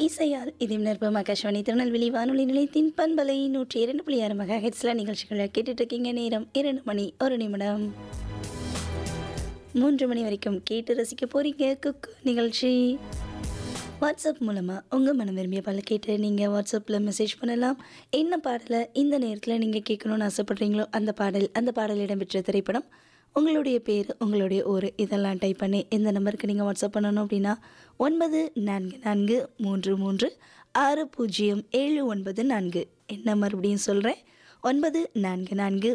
இசையால் இதயம் நிற்பம் ஆகாஷ்வாணி திருநெல்வேலி வானொலி நிலையத்தின் பண்பலை நூற்றி இரண்டு புள்ளி ஆறு மெகா ஹெட்ஸ்ல நிகழ்ச்சிகளை கேட்டுட்டு இருக்கீங்க நேரம் இரண்டு மணி ஒரு நிமிடம் மூன்று மணி வரைக்கும் கேட்டு ரசிக்க போறீங்க குக்கு நிகழ்ச்சி வாட்ஸ்அப் மூலமாக உங்கள் மனம் விரும்பிய பாடல் கேட்டு நீங்கள் வாட்ஸ்அப்பில் மெசேஜ் பண்ணலாம் என்ன பாடலை இந்த நேரத்தில் நீங்கள் கேட்கணும்னு ஆசைப்பட்றீங்களோ அந்த பாடல் அந்த பாடல் இடம்பெற்ற திரைப்படம் உங்களுடைய பேர் உங்களுடைய ஊர் இதெல்லாம் டைப் பண்ணி இந்த நம்பருக்கு நீங்கள் வாட்ஸ்அப் பண்ணணும் அப்படின்னா ஒன்பது நான்கு நான்கு மூன்று மூன்று ஆறு பூஜ்ஜியம் ஏழு ஒன்பது நான்கு என்ன மறுபடியும் சொல்கிறேன் ஒன்பது நான்கு நான்கு